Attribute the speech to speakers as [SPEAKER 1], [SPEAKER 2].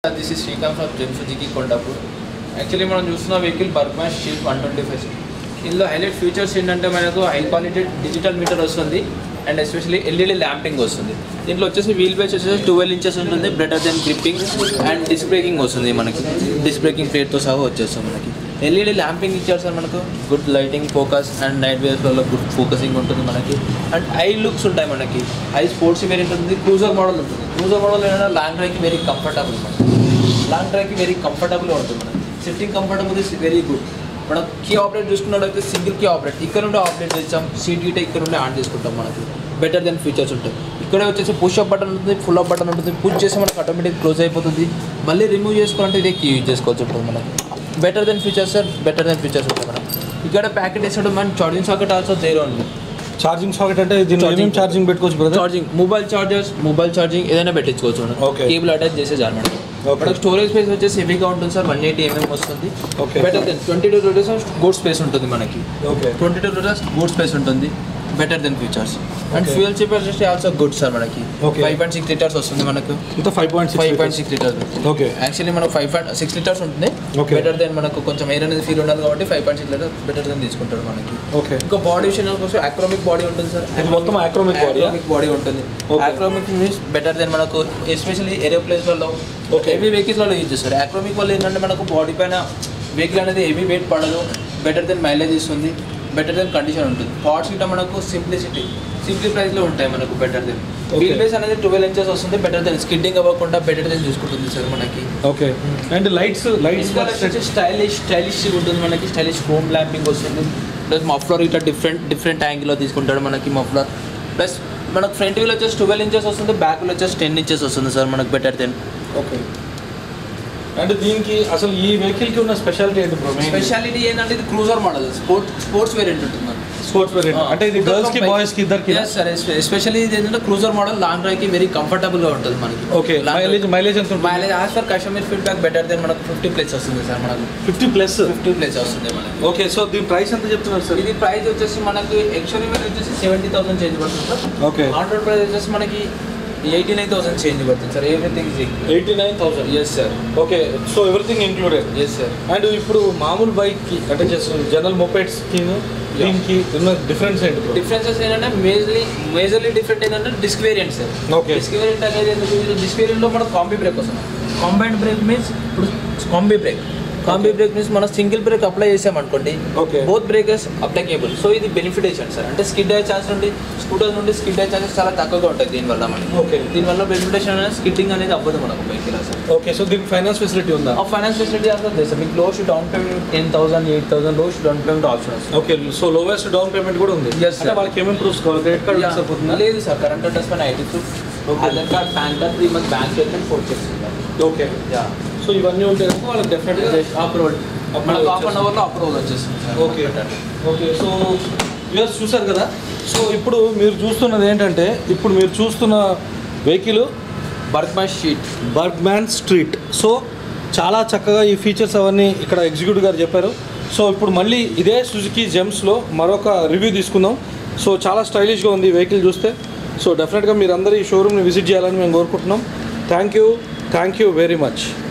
[SPEAKER 1] This is Srikanth from Gem Suzuki Kondapur actually మనం చూస్తున్న vehicle Burgman street one twenty five ఇందులో highlight features ఏంటంటే మనకు హై క్వాలిటీ డిజిటల్ మీటర్ వస్తుంది అండ్ ఎస్పెషల్లీ ఎల్ఈడి ల్యాంపింగ్ వస్తుంది దీంట్లో వచ్చేసి వీల్ బేస్ వచ్చేసి ట్వెల్వ్ ఇంచెస్ ఉంటుంది better than gripping and disc braking వస్తుంది మనకి డిస్క్ బ్రేకింగ్ ప్లేట్తో సహా వచ్చేస్తుంది మనకి ఎల్ఈడి ల్యాంపింగ్ ఇచ్చారు సార్ మనకు good lighting focus and night వేస్లో గుడ్ ఫోకసింగ్ ఉంటుంది మనకి అండ్ ఐ లుక్స్ ఉంటాయి మనకి ఐ స్పోర్ట్స్ వేరియంట్ ఉంటుంది క్రూజర్ మోడల్ ఉంటుంది క్రూజర్ మోడల్ ఏంటంటే లాంగ్ డ్రైవ్కి వెరీ కంఫర్టబుల్ మనకి లాంగ్ డ్రైవ్కి వెరీ కంఫర్టబుల్గా ఉంటుంది మనకి sitting comfortable is very good మనం కీ ఆపరేట్ చూసుకున్నట్టయితే సింగిల్ కీ ఆపరేట్ ఇక్కడ నుండి ఆపరేట్ చేస్తాం సీట్ గిట్ ఇక్కడ నుండి ఆన్ చేసుకుంటాం మనకి బెటర్ దెన్ ఫీచర్స్ ఉంటాయి ఇక్కడ వచ్చేసి పుష్ అప్ బటన్ ఉంటుంది ఫుల్ అప్ బటన్ ఉంటుంది పుష్ చేసి మనకు ఆటోమేటిక్ క్లోజ్ అయిపోతుంది మళ్ళీ రిమూవ్ చేసుకోవాలంటే ఇదే కీ యూజ్ చేసుకోవచ్చు ఉంటుంది మనకి better than features sir better than features ఉంటాయి మనం ఇక్కడ ప్యాకెట్ వేసాడు మన చార్జింగ్ సాకెట్ ఆల్సో దేర్ ఉంది
[SPEAKER 2] ఛార్జింగ్ సాకెట్ అంటే దీనిలో
[SPEAKER 1] Charging.
[SPEAKER 2] ఏమేమి ఛార్జింగ్ పెట్టుకోవచ్చు brother
[SPEAKER 1] charging mobile chargers mobile charging ఏదైనా పెట్టించుకోవచ్చు మనం
[SPEAKER 2] Okay.
[SPEAKER 1] కేబుల్ అటాచ్ చేసేసారు మేడం
[SPEAKER 2] Okay.
[SPEAKER 1] మనకు స్టోరేజ్ స్పేస్ వచ్చేసి హెవీగా ఉంటుంది సార్ వన్ ఎయిటీ ఎంఎం వస్తుంది
[SPEAKER 2] Okay.
[SPEAKER 1] Better than twenty two litres good space ఉంటుంది మనకి
[SPEAKER 2] okay
[SPEAKER 1] twenty two litres good space ఉంటుంది better than features and
[SPEAKER 2] Okay.
[SPEAKER 1] Fuel capacity also good sir మనకి
[SPEAKER 2] Okay.
[SPEAKER 1] Five point six litres వస్తుంది మనకు
[SPEAKER 2] ఇంత five point
[SPEAKER 1] five point six litres
[SPEAKER 2] okay
[SPEAKER 1] actually మనకు five point six litres ఉంటుంది
[SPEAKER 2] Okay.
[SPEAKER 1] Better than మనకు కొంచెం air అనేది feel ఉండాలి కాబట్టి five point six litres better than తీసుకుంటారు మనకి
[SPEAKER 2] ఓకే
[SPEAKER 1] ఇంకా బాడీ విషయానికి వస్తే అక్రోమిక్ బాడీ ఉంటుంది సార్
[SPEAKER 2] ఇది మొత్తం acromic body ఆ?
[SPEAKER 1] అక్రోమిక్ బాడీ ఉంటుంది
[SPEAKER 2] Okay.
[SPEAKER 1] అక్రోమిక్ మీన్స్ బెటర్ దెన్ మనకు ఎస్పెషల్లీ ఏరోప్లేన్స్లలో
[SPEAKER 2] Okay.
[SPEAKER 1] హెవీ వెహికల్స్లలో యూజ్ చేస్తారు అక్రోమిక్ వల్ల ఏంటంటే మనకు బాడీ పైన వెహికల్ అనేది హెవీ వెయిట్ పడదు బెటర్ దెన్ మైలేజ్ ఇస్తుంది బెటర్ దెన్ కండిషన్ ఉంటుంది పార్ట్స్ ఇట్లా మనకు సింప్లిసిటీ సింప్లీ ప్రైస్లో ఉంటాయి మనకు better than
[SPEAKER 2] Okay.
[SPEAKER 1] Wheel base అనేది ట్వెల్వ్ ఇంచెస్ వస్తుంది బెటర్ దెన్ స్కిడ్డింగ్ అవ్వకుండా బెటర్ దెన్ చూసుకుంటుంది సార్ మనకి
[SPEAKER 2] okay and lights lights
[SPEAKER 1] stylish stylish ఉంటుంది మనకి స్టైలిష్ హోమ్ ల్యాంపింగ్ వస్తుంది ప్లస్ మఫ్లర్ ఇట్లా డిఫరెంట్ డిఫరెంట్ యాంగిల్లో తీసుకుంటాడు మనకి మఫ్లర్ ప్లస్ మనకు ఫ్రంట్ వీల్ వచ్చేసి ట్వెల్వ్ ఇంచెస్ వస్తుంది బ్యాక్ వీల్ వచ్చేసి టెన్ ఇంచెస్ వస్తుంది సార్ మనకు బెటర్ దెన్
[SPEAKER 2] ఓకే అండ్ దీనికి అసలు ఈ వెహికల్ కి ఉన్న స్పెషాలిటీ ఏంటి బ్రో
[SPEAKER 1] స్పెషాలిటీ ఏంటంటే ఇది cruiser model sport sports variant ఉంటుంది మనకి
[SPEAKER 2] స్పోర్ట్స్ వేరియంట్ అంటే ఇది గర్ల్స్ కి బాయ్స్ కి ఇద్దరికి
[SPEAKER 1] ఎస్ సార్ ఎస్పెషల్లీ ఇది ఏంటంటే క్రూజర్ మోడల్ లాంగ్ డ్రైవ్ కి వెరీ కంఫర్టబుల్ గా ఉంటుంది మనకి
[SPEAKER 2] ఓకే మైలేజ్ మైలేజ్ ఎంత ఉంటుంది
[SPEAKER 1] mileage as per customer feedback better than మనకు ఫిఫ్టీ ప్లేస్ వస్తుంది సార్ మనకు
[SPEAKER 2] ఫిఫ్టీ ప్లస్
[SPEAKER 1] ఫిఫ్టీ ప్లేస్ వస్తుంది మనకి
[SPEAKER 2] ఓకే సో దీని ప్రైస్ ఎంత చెప్తున్నారు సార్
[SPEAKER 1] ఇది ప్రైస్ వచ్చేసి మనకి యాక్చువల్లీ వచ్చేసి సెవెంటీ థౌసండ్ చేంజ్ పడుతుంది సార్
[SPEAKER 2] ఓకే
[SPEAKER 1] ఆన్ ప్రైస్ వచ్చేసి మనకి ఎయిటీ నైన్ థౌసండ్ చేంజ్ పడుతుంది sir everything
[SPEAKER 2] eighty nine thousand
[SPEAKER 1] yes sir
[SPEAKER 2] okay so everything included
[SPEAKER 1] yes sir
[SPEAKER 2] and ఇప్పుడు మామూలు బైక్ కి అంటే జస్ట్ జనరల్ మొపైడ్స్ కి దీనికి ఉన్న డిఫరెన్స్ ఏంటి బ్రో
[SPEAKER 1] డిఫరెన్సెస్ ఏంటంటే మేజర్లీ మేజర్లీ డిఫరెంట్ ఏంటంటే disc variant sir
[SPEAKER 2] Okay.
[SPEAKER 1] Disc variant అనేది ఎందుకు డిస్క్ వేరియంట్లో మనకు కాంబీ బ్రేక్ వస్తుంది కాంబైండ్ బ్రేక్ మీన్స్ ఇప్పుడు combi brake combi brake means మనం సింగిల్ బ్రేక్ అప్లై చేసామనుకోండి
[SPEAKER 2] Okay.
[SPEAKER 1] Both brakers applicable so ఇది బెనిఫిట్ ఇచ్చాను సార్ అంటే స్కిడ్ అయ్యే ఛాన్స్ నుండి స్కూటర్ నుండి స్కిడ్ అయ్యే ఛాన్సెస్ చాలా తక్కువగా ఉంటాయి దీనివల్ల మనకి
[SPEAKER 2] Okay.
[SPEAKER 1] దీనివల్ల బెనిఫిటేషన్ అనేది స్కిడ్డింగ్ అనేది అవ్వదు మనకు బైక్ సార్
[SPEAKER 2] ఓకే సో దీనికి ఫైనాన్స్ ఫెసిలిటీ ఉందా
[SPEAKER 1] ఆ ఫైనాన్స్ ఫెసిలిటీ అంటే సార్ మీకు lowest down payment ten thousand eight thousand lowest down payment option వస్తుంది
[SPEAKER 2] okay so lowest down payment కూడా ఉంది
[SPEAKER 1] Yes, sir.
[SPEAKER 2] అంటే వాళ్ళకి ఏమేమి ప్రూఫ్స్ కావాలి క్రెడిట్ కార్డ్
[SPEAKER 1] Yeah.
[SPEAKER 2] సరిపోతుందా
[SPEAKER 1] లేదు సార్ కరెంట్ అడ్రస్ పైన ID proof
[SPEAKER 2] Okay.
[SPEAKER 1] Aadhaar card PAN card three month bank statement four cheques
[SPEAKER 2] okay so ఇవన్నీ ఉంటాయి కనుక వాళ్ళకి డెఫినెట్గా
[SPEAKER 1] అప్రూవల్
[SPEAKER 2] Approval
[SPEAKER 1] మనకు హాఫ్ అన్
[SPEAKER 2] వచ్చేస్తుంది.
[SPEAKER 1] అవర్లో అప్రూవల్ వచ్చేస్తుంది sir
[SPEAKER 2] okay okay so views చూసారు కదా సో ఇప్పుడు మీరు చూస్తున్నది ఏంటంటే ఇప్పుడు మీరు చూస్తున్న వెహికల్
[SPEAKER 1] బర్క్ మై షీట్
[SPEAKER 2] బర్గ్మ్యాన్ స్ట్రీట్ సో చాలా చక్కగా ఈ ఫీచర్స్ అవన్నీ ఇక్కడ ఎగ్జిక్యూటివ్ గారు చెప్పారు సో ఇప్పుడు మళ్ళీ ఇదే సుజుకి జెమ్స్లో మరొక రివ్యూ తీసుకుందాం సో చాలా స్టైలిష్గా ఉంది ఈ వెహికల్ చూస్తే సో డెఫినెట్గా మీరు అందరూ ఈ షోరూమ్ని విజిట్ చేయాలని మేము కోరుకుంటున్నాం thank you thank you very much